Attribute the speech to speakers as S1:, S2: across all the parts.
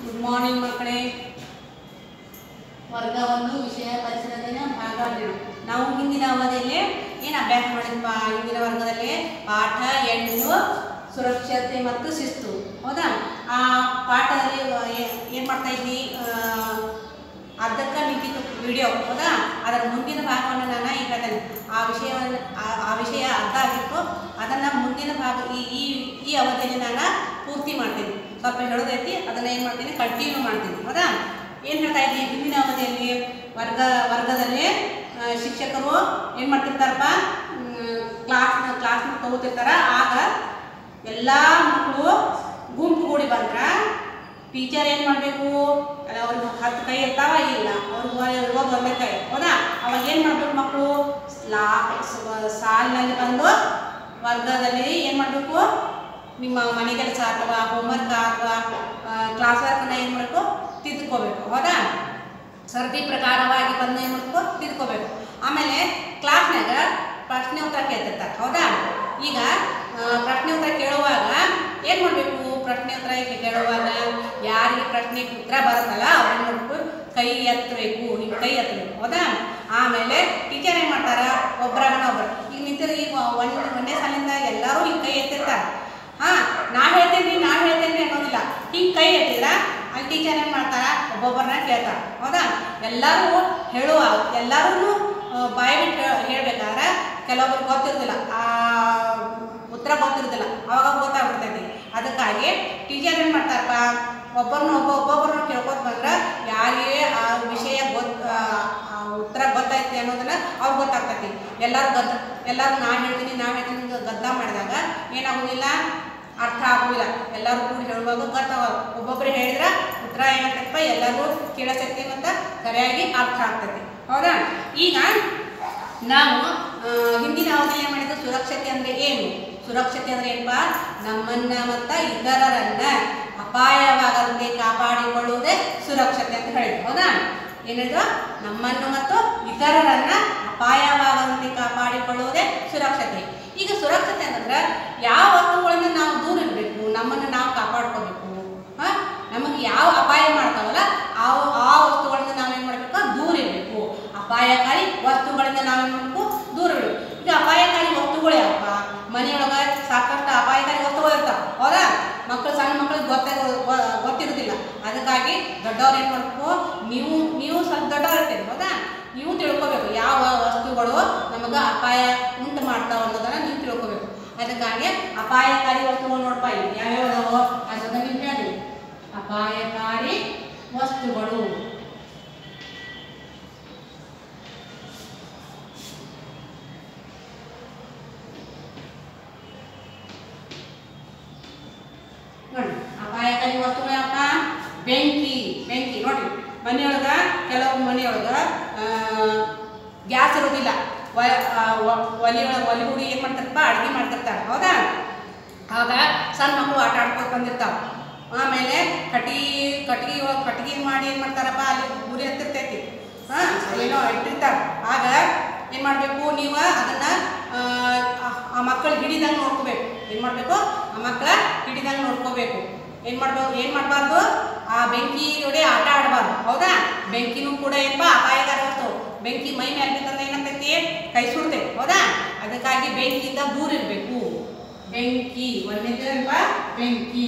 S1: Good morning ಮಕ್ಕಳೇ ವರ್ಗ ಒಂದು ವಿಷಯ ಪರಿಸರದಿನ ಭಾಗ ಎರಡು ನಾವು ಹಿಂದಿನ ಅವಧಿಯಲ್ಲಿ ಏನು ಅಭ್ಯಾಸ ಮಾಡಿದ್ವಾ ಹಿಂದಿನ ವರ್ಗದಲ್ಲಿ ಪಾಠ ಎಂಟು ಸುರಕ್ಷತೆ ಮತ್ತು ಶಿಸ್ತು ಹೌದಾ ಆ ಪಾಠದಲ್ಲಿ ಏನು ಮಾಡ್ತಾ ಇದ್ವಿ ಅರ್ಧಕ್ಕೆ ನಿಂತಿತ್ತು ವಿಡಿಯೋ ಹೌದಾ ಅದರ ಮುಂದಿನ ಭಾಗವನ್ನು ನಾನು ಈಗ ಹೇಳ್ತೇನೆ ಆ ವಿಷಯವನ್ನು ಆ- ಆ ವಿಷಯ ಅರ್ಧ ಆಗಿತ್ತು ಅದನ್ನು ಮುಂದಿನ ಭಾಗ ಈ ಈ ಈ ಅವಧಿಯಲ್ಲಿ ನಾನು ಪೂರ್ತಿ ಮಾಡ್ತೀನಿ ಸ್ವಲ್ಪ ಹೇಳೋದೈತಿ ಅದನ್ನು ಏನು ಮಾಡ್ತೀನಿ ಕಂಟಿನ್ಯೂ ಮಾಡ್ತೀನಿ ಹೌದಾ ಏನು ಹೇಳ್ತಾ ಇದ್ದೀನಿ ಹಿಂದಿನ ಅವಧಿಯಲ್ಲಿ ವರ್ಗ ವರ್ಗದಲ್ಲಿ ಆ, ಶಿಕ್ಷಕರು ಏನು ಮಾಡ್ತಿರ್ತಾರಪ್ಪ ಕ್ಲಾಸ್ ಕ್ಲಾಸ್ನ ತಗೋತಿರ್ತಾರ ಆಗ ಎಲ್ಲ ಮಕ್ಕಳು ಗುಂಪು ಕೂಡಿ ಬಂದ್ರೆ ಟೀಚರ್ ಏನು ಮಾಡಬೇಕು ಅವ್ರಿಗೆ ಹತ್ತು ಕೈ ಇರ್ತಾವ ಇಲ್ಲ ಅವ್ರಿಗೆ ಇವಾಗ ಒಂದೇ ಕೈ ಹೌದಾ ಅವಾಗ ಏನು ಮಾಡ್ಬೇಕು ಮಕ್ಕಳು ಲಾ ಸ- ಸಾಲಿನಲ್ಲಿ ಬಂದು ವರ್ಗದಲ್ಲಿ ಏನು ಮಾಡಬೇಕು ನಿಮ್ಮ ಮನೆ ಕೆಲಸ ಅಥವಾ ಹೋಮ್ವರ್ಕ್ ಅಥವಾ ಕ್ಲಾಸ್ ವರ್ಕನ್ನ ಏನು ಮಾಡಬೇಕು ತಿದ್ದುಕೋಬೇಕು ಹೌದಾ ಸರದಿ ಪ್ರಕಾರವಾಗಿ ಬಂದು ಏನು ಮಾಡಬೇಕು ತಿದ್ಕೋಬೇಕು ಆಮೇಲೆ ಕ್ಲಾಸ್ನಾಗ ಪ್ರಶ್ನೆ ಉತ್ತರ ಕೇಳ್ತಿರ್ತಾರೆ ಹೌದಾ ಈಗ ಆ, ಪ್ರಶ್ನೆ ಉತ್ತರ ಕೇಳುವಾಗ ಏನು ಮಾಡಬೇಕು ಪ್ರಶ್ನೆ ಉತ್ತರ ಕೇಳುವಾಗ ಯಾರಿಗೆ ಪ್ರಶ್ನೆಗೆ ಉತ್ತರ ಬರುತ್ತಲ್ಲ ಅವ್ರು ಏನು ಮಾಡಬೇಕು ಕೈ ಎತ್ತಬೇಕು ಹಿಂಗೆ ಕೈ ಎತ್ತಬೇಕು ಹೌದಾ ಆಮೇಲೆ ಟೀಚರ್ ಏನು ಮಾಡ್ತಾರ ಒಬ್ಬರಾಗಣ ಒಬ್ಬರು ಈಗ ನಿಂತಿರೋ ಈಗ ಒಂದು ಒಂದೇ ಸಾಲಿಂದ ಎಲ್ಲರೂ ಹಿಂಗೆ ಕೈ ಎತ್ತಿರ್ತಾರೆ ಹಾಂ ನಾ ಹೇಳ್ತೇನೆ ನಾ ಹೇಳ್ತೇನೆ ಅನ್ನೋದಿಲ್ಲ ಹಿಂಗೆ ಕೈ ಎತ್ತಿದ್ರ ಅಲ್ಲಿ ಟೀಚರ್ ಏನು ಮಾಡ್ತಾರ ಒಬ್ಬೊಬ್ಬರನ್ನ ಕೇಳ್ತಾರೆ ಹೌದಾ ಎಲ್ಲರೂ ಹೇಳುವ ಎಲ್ಲರೂ ಬಾಯಿ ಬಿಟ್ಟು ಹೇಳ್ಬೇಕಾದ್ರೆ ಕೆಲವೊಬ್ರಿಗೆ ಗೊತ್ತಿರೋದಿಲ್ಲ ಆ ಉತ್ತರ ಗೊತ್ತಿರೋದಿಲ್ಲ ಅವಾಗ ಗೊತ್ತಾಗ್ಬಿಡ್ತೈತಿ ಅದಕ್ಕಾಗಿ ಟೀಚರ್ ಏನು ಮಾಡ್ತಾರಪ್ಪ ಒಬ್ಬರನ್ನ ಒಬ್ಬ ಒಬ್ಬೊಬ್ಬರನ್ನ ಕೇಳ್ಕೊತ ಬಂದ್ರೆ ಯಾರಿಗೆ ಆ ವಿಷಯ ಗೊತ್ತ ಆ ಉತ್ತರ ಗೊತ್ತೈತಿ ಅನ್ನೋದನ್ನ ಅವ್ರಿಗೆ ಗೊತ್ತಾಗ್ತೈತಿ ಎಲ್ಲರೂ ಗದ್ದ ಎಲ್ಲರೂ ನಾ ಹೇಳ್ತೀನಿ ನಾ ಹೇಳ್ತೀನಿ ಅಂತ ಗದ್ದ ಮಾಡಿದಾಗ ಏನಾಗೋದಿಲ್ಲ ಅರ್ಥ ಆಗೋದಿಲ್ಲ ಎಲ್ಲರೂ ಕೂಡಿ ಹೇಳುವಾಗ ಗೊತ್ತಾಗ ಒಬ್ಬೊಬ್ಬರು ಹೇಳಿದ್ರೆ ಉತ್ತರ ಏನಾಗ್ತೈತಪ್ಪ ಎಲ್ಲರೂ ಕೇಳಿಸ್ತೈತಿ ಮತ್ತು ಸರಿಯಾಗಿ ಅರ್ಥ ಆಗ್ತೈತಿ ಹೌದಾ ಈಗ ನಾವು ಆ, ಹಿಂದಿನ ಅವಧಿ ಏನು ಮಾಡಿದ್ದು ಸುರಕ್ಷತೆ ಅಂದರೆ ಏನು ಸುರಕ್ಷತೆ ಅಂದರೆ ಏನಪ್ಪ ನಮ್ಮನ್ನ ಮತ್ತು ಇತರರನ್ನ ಅಪಾಯವಾಗದಂತೆ ಕಾಪಾಡಿಕೊಳ್ಳುವುದೇ ಸುರಕ್ಷತೆ ಅಂತ ಹೇಳಿದ್ರು ಹೌದಾ ಏನಿದು ನಮ್ಮನ್ನು ಮತ್ತು ಇತರರನ್ನ ಅಪಾಯವಾಗದಂತೆ ಕಾಪಾಡಿಕೊಳ್ಳುವುದೇ ಸುರಕ್ಷತೆ ಈಗ ಸುರಕ್ಷತೆ ಅಂತಂದ್ರೆ ಯಾವ ವಸ್ತುಗಳಿಂದ ನಾವು ದೂರ ಇರಬೇಕು ನಮ್ಮನ್ನು ನಾವು ಕಾಪಾಡ್ಕೋಬೇಕು ಹಾ ನಮಗೆ ಯಾವ ಅಪಾಯ ಮಾಡ್ತಾವಲ್ಲ ಆ ಆ ವಸ್ತುಗಳಿಂದ ನಾವೇನು ಮಾಡಬೇಕು ದೂರ ಇರಬೇಕು ಅಪಾಯಕಾರಿ ವಸ್ತುಗಳಿಂದ ನಾವೇನು ಮಾಡಬೇಕು ದೂರ ಇರಬೇಕು ಈಗ ಅಪಾಯಕಾರಿ ವಸ್ತುಗಳು ಯಾವಪ್ಪ ಮನೆಯೊಳಗೆ ಸಾಕಷ್ಟು ಅಪಾಯಕಾರಿ ವಸ್ತುಗಳು ಇರ್ತಾವೆ ಹೌದಾ ಮಕ್ಕಳು ಸಣ್ಣ ಮಕ್ಕಳಿಗೆ ಗೊತ್ತಾಗ ಗೊತ್ತಿರೋದಿಲ್ಲ ಅದಕ್ಕಾಗಿ ದೊಡ್ಡವ್ರು ಏನು ಮಾಡಬೇಕು ನೀವು ನೀವು ಸ್ವಲ್ಪ ದೊಡ್ಡವ್ರು ಇರ್ತೀರಿ ಹೌದಾ ನೀವು ತಿಳ್ಕೊಬೇಕು ಯಾವ ವಸ್ತುಗಳು ನಮಗೆ ಅಪಾಯ ಉಂಟು ಮಾಡ್ತಾವ ಅನ್ನೋದನ್ನ ನೀವು ತಿಳ್ಕೊಬೇಕು ಅದಕ್ಕಾಗಿ ಅಪಾಯಕಾರಿ ವಸ್ತುಗಳು ನೋಡ್ಪ ಇಲ್ಲಿ ಯಾವ್ಯಾವ ಅದಾವೋ ಅದನ್ನ ನೀವು ಹೇಳಿ ಅಪಾಯಕಾರಿ ವಸ್ತುಗಳು ನೋಡಿ ಅಪಾಯಕಾರಿ ವಸ್ತುಗಳು ಯಾವಪ್ಪ ಬೆಂಕಿ ಬೆಂಕಿ ನೋಡ್ರಿ ಮನೆಯೊಳಗ ಕೆಲವು ಮನೆಯೊಳಗ ಗ್ಯಾಸ್ ಇರೋದಿಲ್ಲ ವ- ಆ, ವ- ಒಲಿ ಒಳಗೆ ಒಲಿ ಹುಡಿ ಏನು ಮಾಡ್ತಾರಪ್ಪ ಅಡುಗೆ ಮಾಡ್ತಿರ್ತಾರೆ ಹೌದಾ ಆಗ ಸಣ್ಣ ಮಕ್ಕಳು ಆಟ ಆಡ್ಕೊಂಡು ಬಂದಿರ್ತಾವೆ ಆಮೇಲೆ ಕಟಿ ಕಟ್ಗೆ ಒಳಗೆ ಕಟ್ಗೆ ಮಾಡಿ ಏನು ಮಾಡ್ತಾರಪ್ಪ ಅಲ್ಲಿ ಗುರಿ ಹತ್ತಿರ್ತೈತಿ ಹಾಂ ಏನೋ ಇಟ್ಟಿರ್ತಾರೆ ಆಗ ಏನು ಮಾಡಬೇಕು ನೀವು ಅದನ್ನು ಆ ಮಕ್ಕಳು ಹಿಡಿದಂಗೆ ನೋಡ್ಕೋಬೇಕು ಏನು ಮಾಡಬೇಕು ಆ ಮಕ್ಕಳ ಹಿಡಿದಂಗೆ ನೋಡ್ಕೋಬೇಕು ಏನು ಮಾಡ್ಬೇಕು ಏನು ಮಾಡಬಾರ್ದು ಆ ಬೆಂಕಿ ಜೋಡಿ ಆಟ ಆಡಬಾರ್ದು ಹೌದಾ ಬೆಂಕಿನೂ ಕೂಡ ಏನಪ್ಪ ಅಪಾಯಕಾರಿ ವಸ್ತು ಬೆಂಕಿ ಮೈ ಮೇಲೆ ಬಿತ್ತಂದ್ರೆ ಏನಾಗ್ತೈತಿ ಕೈ ಸುಡ್ತೈತಿ ಹೌದಾ ಅದಕ್ಕಾಗಿ ಬೆಂಕಿಯಿಂದ ದೂರ ಇರಬೇಕು ಬೆಂಕಿ ಒಂದೇದು ಏನಪ್ಪ ಬೆಂಕಿ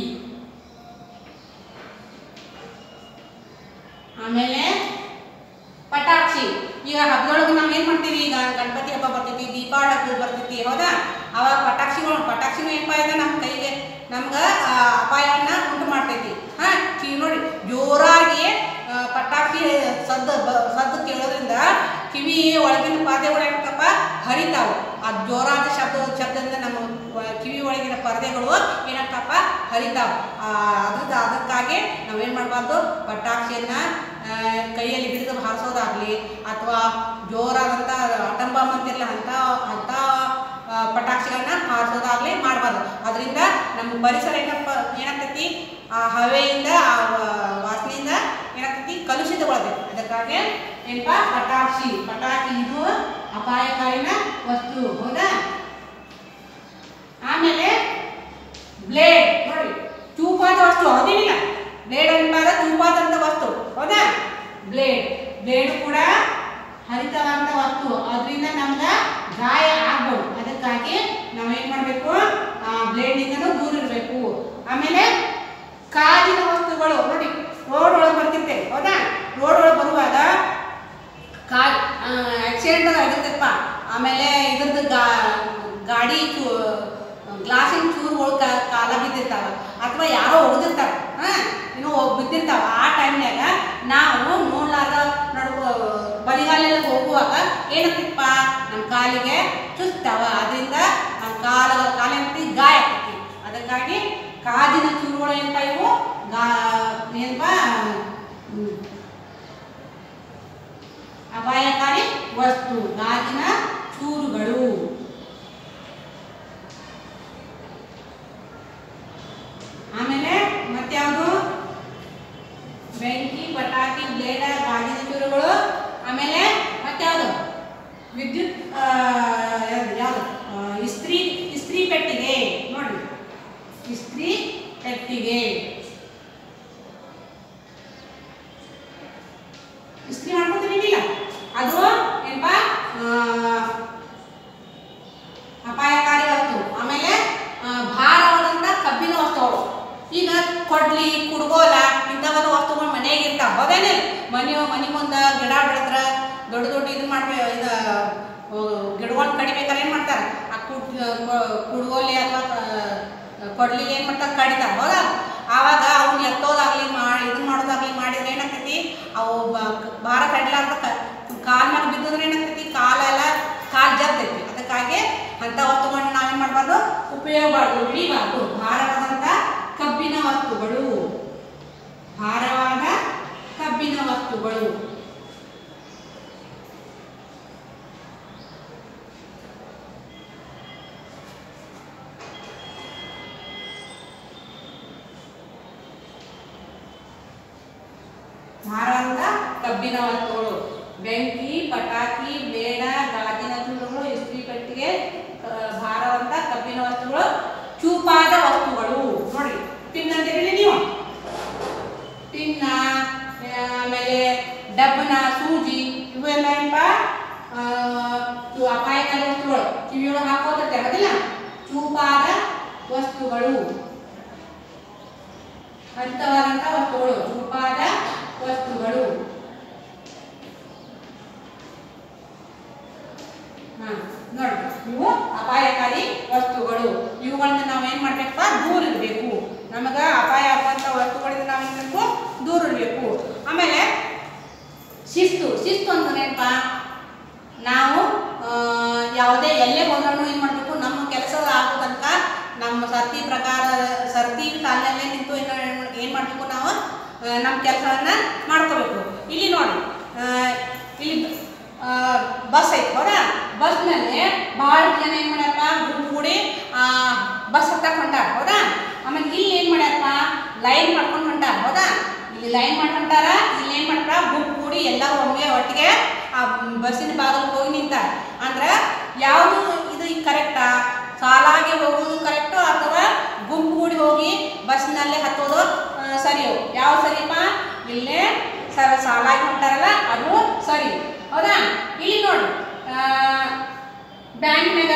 S1: ಆಮೇಲೆ ಪಟಾಕ್ಷಿ ಈಗ ಹಬ್ಬದೊಳಗೆ ನಾವು ಏನು ಮಾಡ್ತೀವಿ ಈಗ ಗಣಪತಿ ಹಬ್ಬ ಬರ್ತೈತಿ ದೀಪಾವಳಿ ಹಬ್ಬ ಬರ್ತೈತಿ ಹೌದಾ ಅವಾಗ ಪಟಾಕ್ಷಿಗಳು ಪಟಾಕ್ಷಿನೂ ಏನಪ್ಪ ಇದೆ ನಮ್ಮ ಕೈಗೆ ನಮ್ಗೆ ಆ, ಅಪಾಯವನ್ನ ಉಂಟು ಮಾಡ್ತೈತಿ ಹಾಂ ಕಿ ನೋಡಿ ಜೋರಾಗಿ ಆ, ಪಟಾಕ್ಷಿ ಸದ್ದು ಬ- ಸದ್ದು ಕೇಳೋದ್ರಿಂದ ಕಿವಿ ಒಳಗಿನ ಪಾದೆಗಳು ಏನಾಗ್ತಪ್ಪ ಹರಿತಾವು ಆ ಜೋರಾದ ಶಬ್ದ ಶಬ್ದದಿಂದ ನಮ್ಮ ವ- ಕಿವಿ ಒಳಗಿನ ಪರದೆಗಳು ಏನಾಗ್ತಪ್ಪ ಹರಿತಾವು ಆ, ಅದ್ರದ್ದು ಅದಕ್ಕಾಗಿ ನಾವೇನು ಮಾಡಬಾರ್ದು ಪಟಾಕ್ಷಿಯನ್ನ ಆ, ಕೈಯಲ್ಲಿ ಹಿಡಿದು ಹಾರಿಸೋದಾಗ್ಲಿ ಅಥವಾ ಜೋರಾದಂಥ ಅಟಂ ಬಾಂಬ್ ಅಂತಿರಲ್ಲ ಅಂಥ ಅಂಥ ಆ, ಪಟಾಕ್ಷಿಗಳನ್ನ ಹಾರಿಸೋದಾಗ್ಲಿ ಮಾಡಬಾರ್ದು ಅದರಿಂದ ನಮ್ಮ ಪರಿಸರ ಏನಪ್ಪ ಏನಾಗ್ತೈತಿ ಆ ಹವೆಯಿಂದ ಆ ವ- ವಾಸನೆಯಿಂದ ಏನಾಗ್ತೈತಿ ಕಲುಷಿತಗೊಳ್ತೈತಿ ಅದಕ್ಕಾಗಿ ಏನಪ್ಪ ಪಟಾಕ್ಷಿ ಪಟಾಕಿ ಇದು ಅಪಾಯಕಾರಿನ ವಸ್ತು ಹೌದಾ ಆಮೇಲೆ ಬ್ಲೇಡ್ ನೋಡಿ ಚೂಪಾದ ವಸ್ತು ಹೌದಿಲ್ಲ ಬ್ಲೇಡ್ ಅನ್ಬಾರ ಚೂಪಾದ ಹರಿತವಾದಂಥ ವಸ್ತು ಅದರಿಂದ ನಮ್ಗೆ ಗಾಯ ಆಗ್ಬೋದು ಅದಕ್ಕಾಗಿ ನಾವೇನು ಮಾಡಬೇಕು ಬ್ಲೇಡಿಂಗನ್ನು ದೂರ ಇರಬೇಕು ಆಮೇಲೆ ಕಾಜಿನ ವಸ್ತುಗಳು ನೋಡಿ ರೋಡ್ ಒಳಗೆ ಬರ್ತಿರ್ತೇವೆ ಹೌದಾ ರೋಡ್ ಒಳಗೆ ಬರುವಾಗ ಕಾ ಆಕ್ಸಿಡೆಂಟ್ ಆಗಿರ್ತೈತಪ್ಪ ಆಮೇಲೆ ಇದ್ರದ್ದು ಗಾ ಗಾಡಿ ಚೂ ಗ್ಲಾಸಿನ ಚೂರುಗಳು ಕಾಲ ಬಿದ್ದಿರ್ತಾವ ಅಥವಾ ಯಾರೋ ಹೊಡೆದಿರ್ತಾವ ಹಾಂ ಇನ್ನೂ ಬಿದ್ದಿರ್ತಾವ ಆ ಟೈಮ್ನ್ಯಾಗ ನಾವು ನೋಡ್ಲಾರ್ದ ನಡ್ಕೊ ಬರಿಗಾಲೆಲ್ಲ ಹೋಗುವಾಗ ಏನಾಗ್ತಿತ್ತಪ್ಪ ನಮ್ಮ ಕಾಲಿಗೆ ಚುಸ್ತಾವ ಅದರಿಂದ ನಮ್ಮ ಕಾಲ ಕಾಲಿನ ಗಾಯ ಆಗ್ತೈತಿ ಅದಕ್ಕಾಗಿ ಕಾಜಿನ ಚೂರುಗಳು ಏನಪ್ಪ ಇವು ಗಾ ಏನಪ್ಪ ಹ್ಮ್, ಅಪಾಯಕಾರಿ ವಸ್ತು ಗಾಜಿನ ಚೂರುಗಳು ಆಮೇಲೆ ಮತ್ಯಾವುದು ಬೆಂಕಿ ಪಟಾಕಿ ಬ್ಲೇಡ ಗಾಜಿನ ಚೂರುಗಳು ಆಮೇಲೆ ಮತ್ಯಾವುದು ವಿದ್ಯುತ್ ಆ, ಯಾವ್ದು ಯಾವುದು ಆ, ಇಸ್ತ್ರಿ ಇಸ್ತ್ರಿ ಪೆಟ್ಟಿಗೆ ನೋಡಿ ಇಸ್ತ್ರಿ ಪೆಟ್ಟಿಗೆ ಇಸ್ತ್ರಿ ಮಾಡ್ಕೊತೀವಿ ಇಲ್ಲ ಅದು ಏನಪ್ಪ ಅಪಾಯಕಾರಿ ವಸ್ತು ಆಮೇಲೆ ಆ, ಭಾರವಾದಂಥ ಕಬ್ಬಿನ ವಸ್ತುಗಳು ಈಗ ಕೊಡ್ಲಿ ಕುಡ್ಗೋಲ ಇಂಥವೆಲ್ಲ ವಸ್ತುಗಳು ಮನೆಯಾಗ ಇರ್ತಾವ ಹೌದೇನೆ ಮನೆ ಮನೆ ಮುಂದೆ ಗಿಡ ಬೆಳೆದ್ರ ದೊಡ್ಡ ದೊಡ್ಡ ಇದು ಮಾಡ್ಬೇ ಇದು ಗಿಡಗಳನ್ನ ಕಡಿಬೇಕಾದ್ರೆ ಏನು ಮಾಡ್ತಾರೆ ಆ ಕುಡ್ ಕುಡ್ಗೋಲಿ ಅಥವಾ ಕೊಡ್ಲಿ ಏನು ಮಾಡ್ತಾರೆ ಕಡಿತಾರೆ ಹೌದಾ ಆವಾಗ ಅವ್ನು ಎತ್ತೋದಾಗ್ಲಿ ಮಾಡಿ ಇದು ಮಾಡೋದಾಗ್ಲಿ ಮಾಡಿದ್ರೆ ಏನಾಗ್ತೈತಿ ಅವು ಬ- ಭಾರ ಕಡ್ಲಾರ್ದ ಕಾಲ್ ಮೇಲೆ ಬಿದ್ದಿದ್ರೆ ಏನಾಗ್ತೈತಿ ಕಾಲೆಲ್ಲ ಕಾಲ್ ಜರ್ತೈತಿ ಅದಕ್ಕಾಗಿ ಅಂಥ ವಸ್ತುಗಳನ್ನ ನಾವೇನು ಮಾಡಬಾರ್ದು ಉಪಯೋಗ ಮಾಡಬಾರ್ದು ಹಿಡಿಬಾರ್ದು ಭಾರವಾದಂಥ ಕಬ್ಬಿನ ವಸ್ತುಗಳು ಭಾರವಾದ ಕಬ್ಬಿನ ವಸ್ತುಗಳು ಭಾರವಾದ ಕಬ್ಬಿನ ವಸ್ತುಗಳು ಬೆಂಕಿ ಪಟಾಕಿ ಬೇಡ ಗಾಜಿನ ಚೂರುಗಳು ಇಸ್ತ್ರಿ ಪೆಟ್ಟಿಗೆ ಆ, ಭಾರವಂತ ಕಬ್ಬಿನ ವಸ್ತುಗಳು ಚೂಪಾದ ವಸ್ತುಗಳು ನೋಡಿ ಟಿನ್ ಅಂತ ಹೇಳಿ ನೀವು ಟಿನ್ನ ಆ, ಆಮೇಲೆ ಡಬ್ಬನ ಸೂಜಿ ಇವೆಲ್ಲ ಏನಪ್ಪ ಆ, ಇವು ಅಪಾಯಕಾರಿ ವಸ್ತುಗಳು ಕಿವಿಯೊಳಗೆ ಹಾಕೋತಿರ್ತಾರೆ ಅದಿಲ್ಲ ಚೂಪಾದ ವಸ್ತುಗಳು ಹರಿತವಾದಂಥ ವಸ್ತುಗಳು ಚೂಪಾದ ವಸ್ತುಗಳು ಹಾ ನೋಡಿ ಇವು ಅಪಾಯಕಾರಿ ವಸ್ತುಗಳು ಇವುಗಳನ್ನ ನಾವು ಏನು ಮಾಡ್ಬೇಕಪ್ಪ ದೂರ ಇರಬೇಕು ನಮಗೆ ಅಪಾಯ ಆಗುವಂಥ ವಸ್ತುಗಳಿಂದ ನಾವು ಏನು ಮಾಡಬೇಕು ದೂರ ಇರಬೇಕು ಆಮೇಲೆ ಶಿಸ್ತು ಶಿಸ್ತು ಅಂತಂದ್ರೇನಪ್ಪ ನಾವು ಆ, ಯಾವುದೇ ಎಲ್ಲೇ ಹೋದ್ರೂ ಏನು ಮಾಡಬೇಕು ನಮ್ಮ ಕೆಲಸ ಆಗೋ ತನಕ ನಮ್ಮ ಸರ್ತಿ ಪ್ರಕಾರ ಸರ್ತಿ ಸಾಲಿನಲ್ಲೇ ನಿಂತು ಏನು ಏನು ಮಾಡಬೇಕು ನಾವು ಆ, ನಮ್ಮ ಕೆಲಸವನ್ನು ಮಾಡ್ಕೋಬೇಕು ಇಲ್ಲಿ ನೋಡಿ ಆ, ಇಲ್ಲಿ ಆ, ಬಸ್ ಐತೆ ಹೌದಾ ಬಸ್ನಲ್ಲಿ ಭಾಳ ಜನ ಏನು ಮಾಡ್ಯಾರಪ್ಪ ಗುಂಪು ಕೂಡಿ ಆ, ಬಸ್ ಹತ್ತಕ್ಕೆ ಹೊಂಟಾರ ಹೌದಾ ಆಮೇಲೆ ಇಲ್ಲಿ ಏನು ಮಾಡ್ಯಾರಪ್ಪ ಲೈನ್ ಮಾಡ್ಕೊಂಡು ಹೊಂಟಾರ ಹೌದಾ ಇಲ್ಲಿ ಲೈನ್ ಮಾಡಿ ಹೊಂಟಾರ ಇಲ್ಲಿ ಏನು ಮಾಡ್ತಾರ ಗುಂಪು ಕೂಡಿ ಎಲ್ಲರೂ ಒಮ್ಮೆ ಒಟ್ಟಿಗೆ ಆ ಬಸ್ಸಿನ ಬಾಗಿಲಿಗೆ ಹೋಗಿ ನಿಂತಾರ ಅಂದ್ರೆ ಯಾವುದು ಇದು ಈಗ ಕರೆಕ್ಟಾ ಸಾಲಾಗಿ ಹೋಗೋದು ಕರೆಕ್ಟು ಅಥವಾ ಗುಂಪು ಕೂಡಿ ಹೋಗಿ ಬಸ್ನಲ್ಲೇ ಹತ್ತೋದು ಆ, ಸರಿಯೋ ಯಾವ ಸರಿಯಪ್ಪ ಇಲ್ಲೇ ಸರ ಸಾಲಾಗಿ ಹೊಂಟಾರಲ್ಲ ಅದು ಸರಿ ಹೌದಾ ಇಲ್ಲಿ ನೋಡಿ ಬ್ಯಾಂಕ್ನಾಗ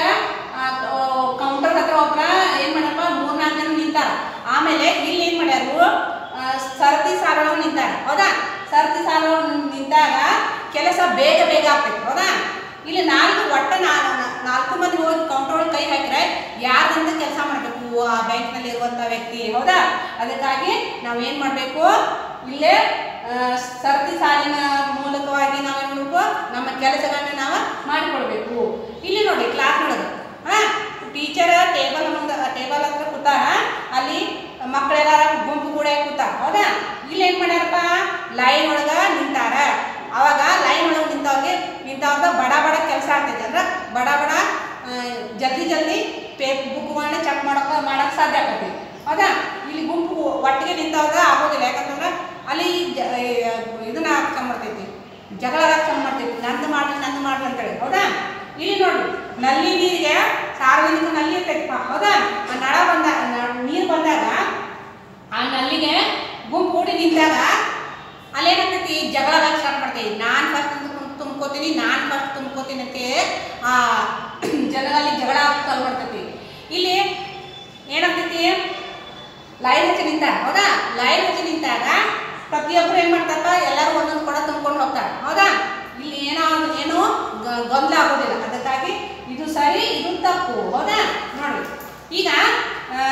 S1: ಕೌಂಟರ್ ಹತ್ರ ಒಬ್ಬರ ಏನು ಮಾಡ್ಯಪ್ಪ ಮೂರ್ನಾಲ್ಕು ಜನ ನಿಂತಾರ ಆಮೇಲೆ ಇಲ್ಲಿ ಏನು ಮಾಡ್ಯಾರು ಆ, ಸರತಿ ಸಾಲೊಳಗೆ ನಿಂತಾರ ಹೌದಾ ಸರತಿ ಸಾಲೊಳಗೆ ನಿಂತಾಗ ಕೆಲಸ ಬೇಗ ಬೇಗ ಆಗ್ತೈತೆ ಹೌದಾ ಇಲ್ಲಿ ನಾಲ್ಕು ಒಟ್ಟ ನಾ- ನಾಲ್ಕು ಮಂದಿ ಹೋಗಿ ಕೌಂಟರ್ ಒಳಗೆ ಕೈ ಹಾಕಿದ್ರೆ ಯಾರ್ದಂತ ಕೆಲಸ ಮಾಡಬೇಕು ಆ ಬ್ಯಾಂಕ್ನಲ್ಲಿ ಇರುವಂಥ ವ್ಯಕ್ತಿ ಹೌದಾ ಅದಕ್ಕಾಗಿ ನಾವು ಏನು ಮಾಡಬೇಕು ಇಲ್ಲೇ ಆ, ಸರತಿ ಸಾಲಿನ ಮೂಲಕವಾಗಿ ನಾವೇನು ಮಾಡಬೇಕು ನಮ್ಮ ಕೆಲಸಗಳನ್ನ ನಾವು ಮಾಡಿಕೊಳ್ಬೇಕು ಇಲ್ಲಿ ನೋಡಿ ಕ್ಲಾಸ್ ಒಳಗೆ ಹಾಂ ಟೀಚರ್ ಟೇಬಲ್ ಮುಂದೆ ಟೇಬಲ್ ಹತ್ರ ಕೂತಾರ ಅಲ್ಲಿ ಮಕ್ಕಳೆಲ್ಲ ಗುಂಪು ಕೂಡ ಕೂತಾರ ಹೌದಾ ಇಲ್ಲಿ ಏನು ಮಾಡ್ಯಾರಪ್ಪ ಲೈನ್ ಒಳಗೆ ನಿಂತಾರ ಅವಾಗ ಲೈನ್ ಒಳಗೆ ನಿಂತವ್ರಿಗೆ ನಿಂತವ್ರದ ಬಡ ಬಡ ಕೆಲಸ ಆಗ್ತೈತೆ ಅಂದ್ರೆ ಬಡ ಬಡ ಆ, ಜಲ್ದಿ ಜಲ್ದಿ ಪೇ ಬುಕ್ಗಳನ್ನ ಚೆಕ್ ಮಾಡಕ್ಕೆ ಮಾಡಕ್ಕೆ ಸಾಧ್ಯ ಆಗ್ತೈತಿ ಹೌದಾ ಇಲ್ಲಿ ಗುಂಪು ಒಟ್ಟಿಗೆ ನಿಂತವ್ರ ಆಗೋದಿಲ್ಲ ಯಾಕಂತಂದ್ರೆ ಅಲ್ಲಿ ಜ ಇದನ್ನ ಹಾಕ್ಕೊಂಬರ್ತೈತಿ ಜಗಳ ಹಾಕ್ಕೊಂಬರ್ತೈತಿ ನಂದು ಮಾಡ್ಲಿ ನಂದು ಮಾಡ್ಲಿ ಅಂತೇಳಿ ಹೌದಾ ಇಲ್ಲಿ ನೋಡಿ ನಲ್ಲಿ ನೀರಿಗೆ ಸಾರ್ವಜನಿಕ ನಲ್ಲಿ ಇರ್ತೈತಿಪ್ಪ ಹೌದಾ ಆ ನಳ ಬಂದಾಗ ನೀರು ಬಂದಾಗ ಆ ನಲ್ಲಿಗೆ ಗುಂಪು ಕೂಡಿ ನಿಂತಾಗ ಅಲ್ಲೇನಾಗ್ತೈತಿ ಜಗಳ ಸ್ಟಾರ್ಟ್ ಮಾಡ್ತೈತಿ ನಾನು ಫಸ್ಟ್ ತುಂಬ ತುಂಬ್ಕೋತೀನಿ ನಾನು ಫಸ್ಟ್ ತುಂಬ್ಕೋತೀನಿ ಅಂತ ಆ ಜನರಲ್ಲಿ ಜಗಳ ಕಲ್ ಮಾಡ್ತೈತಿ ಇಲ್ಲಿ ಏನಾಗ್ತೈತಿ ಲೈನ್ ಹಚ್ಚಿ ನಿಂತಾರ ಹೌದಾ ಲೈನ್ ಹಚ್ಚಿ ನಿಂತಾಗ ಪ್ರತಿಯೊಬ್ಬರು ಏನ್ ಮಾಡ್ತಾರಪ್ಪ ಎಲ್ಲರೂ ಒಂದೊಂದು ಕೊಡ ತುಂಬ್ಕೊಂಡು ಹೋಗ್ತಾರೆ ಹೌದಾ ಇಲ್ಲಿ ಏನೋ ಒಂದು- ಏನೋ ಗ- ಗೊಂದಲ ಆಗೋದಿಲ್ಲ ಅದಕ್ಕಾಗಿ ಇದು ಸರಿ ಇದು ತಪ್ಪು ಹೌದಾ ನೋಡಿ ಈಗ ಆ,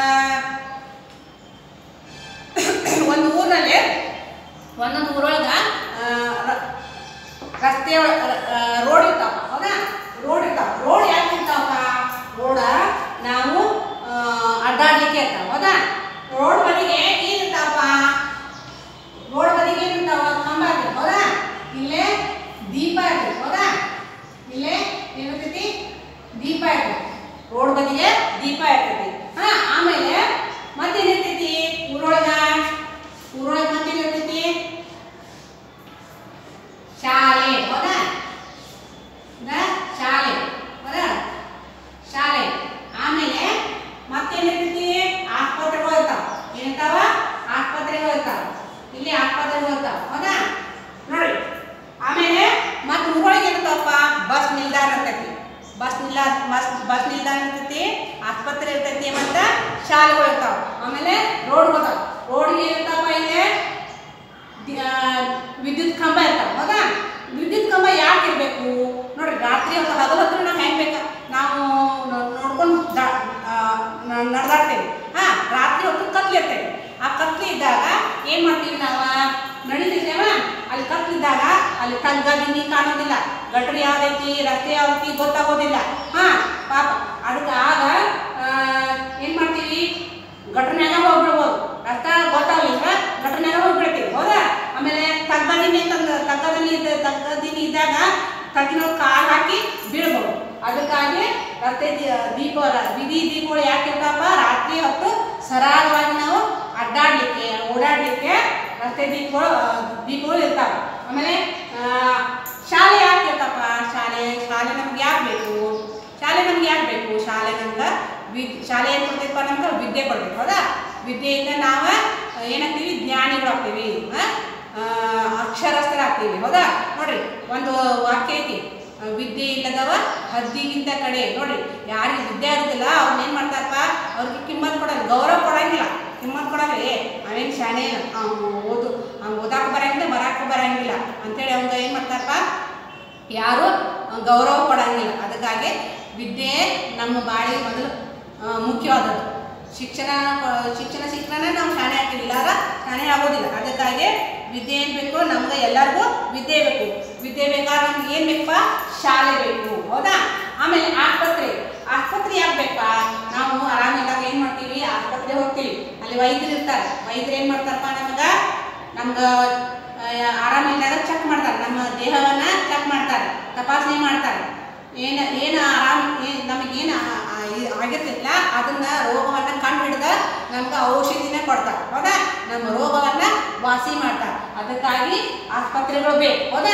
S1: ಒಂದು ಊರಲ್ಲಿ ಒಂದೊಂದು ಊರೊಳಗ ಆ, ರ- ರಸ್ತೆ ರೋಡ್ ಇರ್ತಾವ ಹೌದಾ ರೋಡ್ ಇರ್ತಾವ ರೋಡ್ ಯಾಕೆ ಇರ್ತಾವಪ್ಪ ರೋಡ ನಾವು ಆ, ಅಡ್ಡಾಡ್ಲಿಕ್ಕೆ ಇರ್ತಾವ ಹೌದಾ ರೋಡ್ ಬದಿಗೆ ಏನಿರ್ತಾವಪ್ಪ ರೋಡ್ ಬದಿಗೆ ಏನಿರ್ತಾವ ಕಂಬ ಇರ್ತೈತಿ ಹೌದಾ ಇಲ್ಲೇ ದೀಪ ಇರ್ತೈತಿ ಹೌದಾ ಇಲ್ಲೇ ಏನಿರ್ತೈತಿ ದೀಪ ಇರ್ತೈತಿ ರೋಡ್ ಬದಿಗೆ ದೀಪ ಇರ್ತೈತಿ ಹಾ ಆಮೇಲೆ ಮತ್ತೇನಿರ್ತೈತಿ ಊರೊಳಗ ಊರೊಳಗ ಮತ್ತೇನಿರ್ತೈತಿ ಶಾಲೆ ಹೌದಾ ಇದ ಶಾಲೆ ಹೌದಾ ಶಾಲೆ ಆಮೇಲೆ ಮತ್ತೇನಿರ್ತೈತಿ ಆಸ್ಪತ್ರೆಗಳು ಇರ್ತಾವ ಏನಿರ್ತಾವ ಆಸ್ಪತ್ರೆಗಳು ಇರ್ತಾವ ಇಲ್ಲಿ ಆಸ್ಪತ್ರೆಗಳು ಇರ್ತಾವ ಹೌದಾ ನೋಡಿ ಆಮೇಲೆ ಮತ್ತೆ ಊರೊಳಗೆ ಇರ್ತಾವಪ್ಪ ಬಸ್ ನಿಲ್ದಾಣ ಇರ್ತೈತಿ ಬಸ್ ನಿಲ್ಲ ಬಸ್ ಬಸ್ ನಿಲ್ದಾಣ ಇರ್ತೈತಿ ಆಸ್ಪತ್ರೆ ಇರ್ತೈತಿ ಮತ್ತು ಶಾಲೆಗಳು ಇರ್ತಾವ ಆಮೇಲೆ ರೋಡ್ ಬರ್ತಾವ ರೋಡ್ಗೆ ಏನಿರ್ತಾವಪ್ಪ ಇಲ್ಲಿ ದಿ- ಆ, ವಿದ್ಯುತ್ ಕಂಬ ಇರ್ತಾವ ಹೌದಾ ವಿದ್ಯುತ್ ಕಂಬ ಯಾಕೆ ಇರಬೇಕು ನೋಡ್ರಿ ರಾತ್ರಿ ಹೊತ್ತು ಹಗಲು ಹೊತ್ತು ನಾವು ಹೆಂಗೆ ಬೇಕಾ ನಾವು ನೋ- ನೋಡ್ಕೊಂಡು ನಡೆದಾಡ್ತೇವೆ ಹಾ ರಾತ್ರಿ ಹೊತ್ತು ಕತ್ಲು ಇರ್ತೇವೆ ಆ ಕತ್ಲು ಇದ್ದಾಗ ಏನು ಮಾಡ್ತೀವಿ ನಾವು ನಡೀತಿದ್ದೇವ ಅಲ್ಲಿ ಕತ್ಲಿದ್ದಾಗ ಅಲ್ಲಿ ತಗ್ಗ ದಿನ್ನಿ ಕಾಣೋದಿಲ್ಲ ಗಟ್ರಿ ಯಾವ್ದೈತಿ ರಸ್ತೆ ಯಾವ್ದೈತಿ ಗೊತ್ತಾಗೋದಿಲ್ಲ ಹಾ ಪಾಪ ಅದಕ್ಕೆ ಆಗ ಏನು ಮಾಡ್ತೀವಿ ಗಟ್ರನ್ಯಾಗ ಹೋಗ್ಬಿಡ್ಬೋದು ರಸ್ತ ಗೊತ್ತಾಗಲಿಲ್ಲ ಗಟ್ರನ್ಯಾಗ ಹೋಗ್ಬಿಡ್ತೀವಿ ಹೌದಾ ಆಮೇಲೆ ತಗ್ಗದಿನಿ ತಂದ ತಗ್ಗದಿನಿ ಇದ್ದ ತಗ್ಗದಿನಿ ಇದ್ದಾಗ ತಗ್ಗಿನ ಕಾಲು ಹಾಕಿ ಬೀಳ್ಬೋದು ಅದಕ್ಕಾಗಿ ರಸ್ತೆ ದಿ- ದೀಪ ಬೀದಿ ದೀಪಗಳು ಯಾಕೆ ಇರ್ತಾವಪ್ಪ ರಾತ್ರಿ ಹೊತ್ತು ಸರಾಗವಾಗಿ ನಾವು ಅಡ್ಡಾಡ್ಲಿಕ್ಕೆ ಓಡಾಡ್ಲಿಕ್ಕೆ ರಸ್ತೆ ದೀಪಗಳು ಆ, ದೀಪಗಳು ಇರ್ತಾವೆ ಆಮೇಲೆ ಆ, ಶಾಲೆ ಯಾಕೆ ಇರ್ತಪ್ಪ ಶಾಲೆ ಶಾಲೆ ನಮ್ಗೆ ಯಾಕೆ ಬೇಕು ಶಾಲೆ ನಮ್ಗೆ ಯಾಕೆ ಬೇಕು ಶಾಲೆ ನಮ್ಗೆ ವಿದ್ ಶಾಲೆ ಏನು ಕೊಡ್ತೈತಪ್ಪ ನಮ್ಗೆ ವಿದ್ಯೆ ಕೊಡ್ಬೇಕು ಹೌದಾ ವಿದ್ಯೆಯಿಂದ ನಾವು ಏನಾಗ್ತೀವಿ ಜ್ಞಾನಿಗಳಾಗ್ತೀವಿ ಆ? ಆ, ಅಕ್ಷರಸ್ಥರಾಗ್ತೀವಿ ಹೌದಾ ನೋಡ್ರಿ ಒಂದು ವಾಕ್ಯ ಐತಿ ಆ, ವಿದ್ಯೆ ಇಲ್ಲದವ ಹದ್ದಿಗಿಂತ ಕಡೆ ನೋಡ್ರಿ ಯಾರಿಗೆ ವಿದ್ಯೆ ಆಗೋದಿಲ್ಲ ಅವ್ರನ್ನ ಏನು ಮಾಡ್ತಾರಪ್ಪ ಅವ್ರಿಗೆ ಕಿಮ್ಮತ್ ಕೊಡೋದು ಗೌರವ ಕೊಡಂಗಿಲ್ಲ ಕಿಮ್ಮತ್ ಕೊಡೋದು ಏ ಅವೇನು ಶಾನೆ ಓದು ಅವ್ನು ಓದಾಕ ಬರಂಗಿಲ್ಲ ಬರಾಕ ಬರಂಗಿಲ್ಲ ಅಂತೇಳಿ ಅವಂಗ ಏನು ಮಾಡ್ತಾರಪ್ಪ ಯಾರು ಗೌರವ ಕೊಡಂಗಿಲ್ಲ ಅದಕ್ಕಾಗಿ ವಿದ್ಯೆ ನಮ್ಮ ಬಾಳಿಗೆ ಮೊದಲು ಆ, ಮುಖ್ಯವಾದದ್ದು ಶಿಕ್ಷಣ ಕ- ಶಿಕ್ಷಣ ಶಿಕ್ಷಣನೇ ನಾವು ಶಾಣೆ ಆಗ್ತೀವಿ ಇಲ್ಲಾರ ಶಾಣೆ ಆಗೋದಿಲ್ಲ ಅದಕ್ಕಾಗಿ ವಿದ್ಯೆ ಏನು ಬೇಕು ನಮ್ಗೆ ಎಲ್ಲರಿಗೂ ವಿದ್ಯೆ ಬೇಕು ವಿದ್ಯೆ ಬೇಕಾದ್ರೆ ನಮ್ಗೆ ಏನು ಬೇಕಪ್ಪ ಶಾಲೆ ಬೇಕು ಹೌದಾ ಆಮೇಲೆ ಆಸ್ಪತ್ರೆ ಆಸ್ಪತ್ರೆ ಯಾಕೆ ಬೇಕಪ್ಪ ನಾವು ಆರಾಮಿದ್ದಾಗ ಏನು ಮಾಡ್ತೀವಿ ಆಸ್ಪತ್ರೆ ಹೋಗ್ತೀವಿ ಅಲ್ಲಿ ವೈದ್ಯರು ಇರ್ತಾರೆ ವೈದ್ಯರು ಏನು ಮಾಡ್ತಾರಪ್ಪ ನಮ್ಗೆ ನಮ್ಗೆ ಆರಾಮಿಲ್ದಾಗ ಚೆಕ್ ಮಾಡ್ತಾರೆ ನಮ್ಮ ದೇಹವನ್ನ ಚೆಕ್ ಮಾಡ್ತಾರೆ ತಪಾಸಣೆ ಮಾಡ್ತಾರೆ ಏನು ಏನು ಆರಾಮ್ ಏನು ನಮಗೇನು ಆಗಿರ್ತಿಲ್ಲ ಅದನ್ನ ರೋಗವನ್ನು ಕಂಡು ಹಿಡ್ದ ನಮ್ಗೆ ಔಷಧಿನ ಕೊಡ್ತಾರೆ ಹೌದಾ ನಮ್ಮ ರೋಗವನ್ನ ವಾಸಿ ಮಾಡ್ತಾರೆ ಅದಕ್ಕಾಗಿ ಆಸ್ಪತ್ರೆಗಳು ಬೇಕು ಹೌದಾ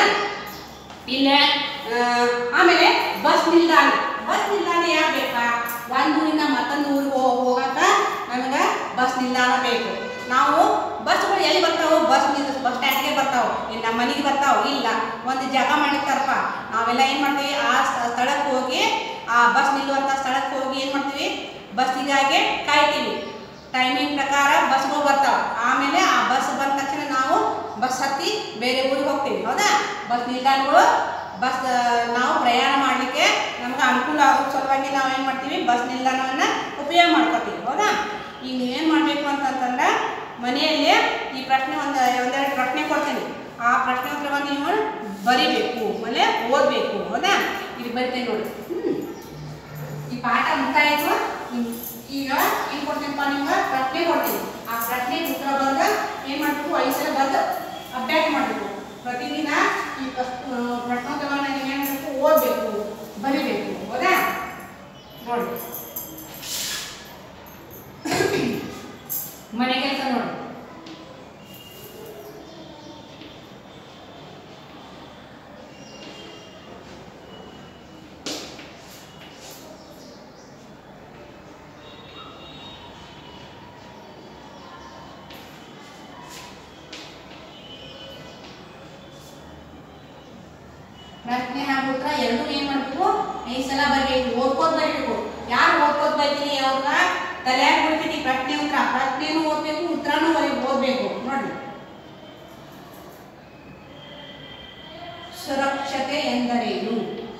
S1: ಇಲ್ಲ ಆ, ಆಮೇಲೆ ಬಸ್ ನಿಲ್ದಾಣ ಬಸ್ ನಿಲ್ದಾಣ ಯಾಕೆ ಬೇಕಾ ಒಂದು ಊರಿಂದ ಮತ್ತೊಂದು ಊರಿಗೆ ಹೋಗಾಕ ನಮಗೆ ಬಸ್ ನಿಲ್ದಾಣ ಬೇಕು ನಾವು ಬಸ್ಗಳು ಎಲ್ಲಿ ಬರ್ತಾವೆ ಬಸ್ ನಿಲ್ ಬಸ್ ಸ್ಟ್ಯಾಂಡ್ಗೆ ಬರ್ತಾವೆ ಇಲ್ಲಿ ನಮ್ಮ ಮನೆಗೆ ಬರ್ತಾವೆ ಇಲ್ಲ ಒಂದು ಜಾಗ ಮಾಡಿರ್ತಾರಪ್ಪ ನಾವೆಲ್ಲ ಏನು ಮಾಡ್ತೀವಿ ಆ ಸ- ಸ್ಥಳಕ್ಕೆ ಹೋಗಿ ಆ ಬಸ್ ನಿಲ್ಲುವಂಥ ಸ್ಥಳಕ್ಕೆ ಹೋಗಿ ಏನು ಮಾಡ್ತೀವಿ ಬಸ್ಸಿಗಾಗಿ ಕಾಯ್ತೀವಿ ಟೈಮಿಂಗ್ ಪ್ರಕಾರ ಬಸ್ಗಳು ಬರ್ತಾವೆ ಆಮೇಲೆ ಆ ಬಸ್ ಬಂದ ತಕ್ಷಣ ನಾವು ಬಸ್ ಹತ್ತಿ ಬೇರೆ ಊರಿಗೆ ಹೋಗ್ತೀವಿ ಹೌದಾ ಬಸ್ ನಿಲ್ದಾಣಗಳು ಬಸ್ ಆ, ನಾವು ಪ್ರಯಾಣ ಮಾಡಲಿಕ್ಕೆ ನಮ್ಗೆ ಅನುಕೂಲ ಆಗೋ ಸಲುವಾಗಿ ನಾವು ಏನು ಮಾಡ್ತೀವಿ ಬಸ್ ನಿಲ್ದಾಣವನ್ನು ಉಪಯೋಗ ಮಾಡ್ಕೊತೀವಿ ಹೌದಾ ಈಗ ನೀವೇನು ಮಾಡಬೇಕು ಅಂತಂತಂದ್ರೆ ಮನೆಯಲ್ಲಿ ಈ ಪ್ರಶ್ನೆ ಒಂದು ಒಂದೆರಡು ಪ್ರಶ್ನೆ ಕೊಡ್ತೀನಿ ಆ ಪ್ರಶ್ನೆ ಉತ್ತರವನ್ನು ನೀವು ಬರಿಬೇಕು ಆಮೇಲೆ ಓದಬೇಕು ಹೌದಾ ಇಲ್ಲಿ ಬರಿತೇನೆ ನೋಡಿ ಹ್ಮ್. ಈ ಪಾಠ ಮುಕ್ತಾಯಿತು ಹ್ಮ್. ಈಗ ಏನು ಕೊಡ್ತೀನಪ್ಪ ನಿಮ್ಗೆ ಪ್ರಶ್ನೆ ಕೊಡ್ತೀನಿ ಆ ಪ್ರಶ್ನೆ ಉತ್ತರ ಬಂದ ಏನು ಮಾಡಬೇಕು ಐದು ಸಲ ಬಂದು ಅಭ್ಯಾಸ ಮಾಡಬೇಕು ಪ್ರತಿದಿನ ಈ ಪ್ರಶ್- ಆ, ಪ್ರಶ್ನೋತ್ತರವನ್ನು ನೀವು ಏನು ಮಾಡಬೇಕು ಓದಬೇಕು ಬರಿಬೇಕು ಹೌದಾ ನೋಡಿ ಮನೆ ಕೆಲಸ ನೋಡಿ ಪ್ರಶ್ನೆ ಹಾಗೂ ಉತ್ತರ ಎರಡೂ ಏನ್ ಮಾಡ್ಬೇಕು ಐದು ಸಲ ಬರಬೇಕು ಓದ್ಕೋದ್ ಬರಬೇಕು ಯಾರು ಓದ್ಕೋದ್ ಬರ್ತೀನಿ ಅವ್ರನ್ನ ತಲೆಯಾಗ ಬಿಡ್ತೀನಿ ಪ್ರಶ್ನೆ ಉತ್ತರ ಪ್ರಶ್ನೆನೂ ಓದ್ಬೇಕು ಉತ್ತರನೂ ಓದ್ಬೇಕು ನೋಡ್ರಿ ಸುರಕ್ಷತೆ ಎಂದರೇನು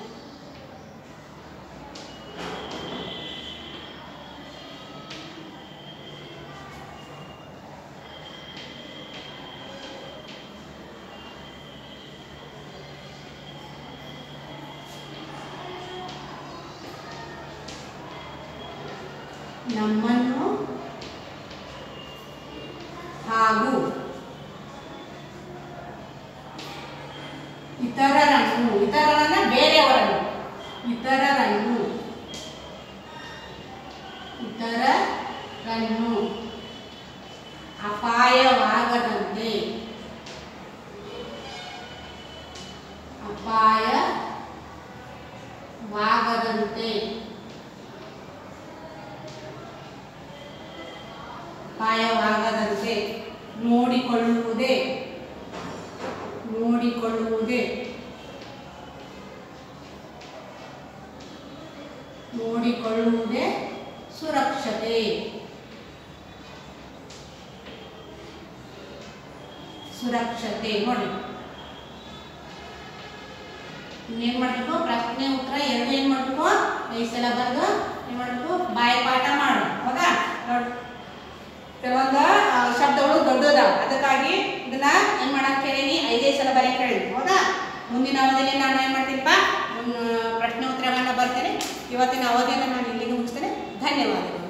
S1: ನಮ್ಮನ್ನು ಹಾಗೂ ಇತರರನ್ನು ಇತರರನ್ನ ಬೇರೆಯವರನ್ನು ಇತರರನ್ನು ಇತರರನ್ನು ಅಪಾಯವಾಗದಂತೆ ಅಪಾಯವಾಗದಂತೆ ಅಪಾಯವಾಗದಂತೆ ನೋಡಿಕೊಳ್ಳುವುದೇ ನೋಡಿಕೊಳ್ಳುವುದೇ ನೋಡಿಕೊಳ್ಳುವುದೇ ಸುರಕ್ಷತೆ ಸುರಕ್ಷತೆ ನೋಡಿ ಇನ್ನೇನ್ ಮಾಡ್ಬೇಕು ಪ್ರಶ್ನೆ ಉತ್ತರ ಎರಡು ಏನ್ ಮಾಡ್ಬೇಕು ಐದು ಸಲ ಬರೆದು ಏನ್ ಮಾಡ್ಬೇಕು ಬಾಯಿ ಪಾಠ ಮಾಡು ಹೌದಾ ನೋಡ್ ಕೆಲವೊಂದು ಆ, ಶಬ್ದಗಳು ದೊಡ್ಡದ ಅದಕ್ಕಾಗಿ ಇದನ್ನ ಏನ್ ಮಾಡಕ್ ಕೇಳೀನಿ ಐದೇ ಸಲ ಬರೆಯಕ್ ಹೇಳಿ ಹೌದಾ ಮುಂದಿನ ಅವಧಿಯಲ್ಲಿ ನಾನು ಏನ್ ಮಾಡ್ತೀನಪ್ಪ ಮುನ್- ಪ್ರಶ್ನೆ ಉತ್ತರಗಳನ್ನ ಬರ್ತೇನೆ ಇವತ್ತಿನ ಅವಧಿಯನ್ನು ನಾನು ಇಲ್ಲಿಗೆ ಮುಗಿಸ್ತೇನೆ ಧನ್ಯವಾದಗಳು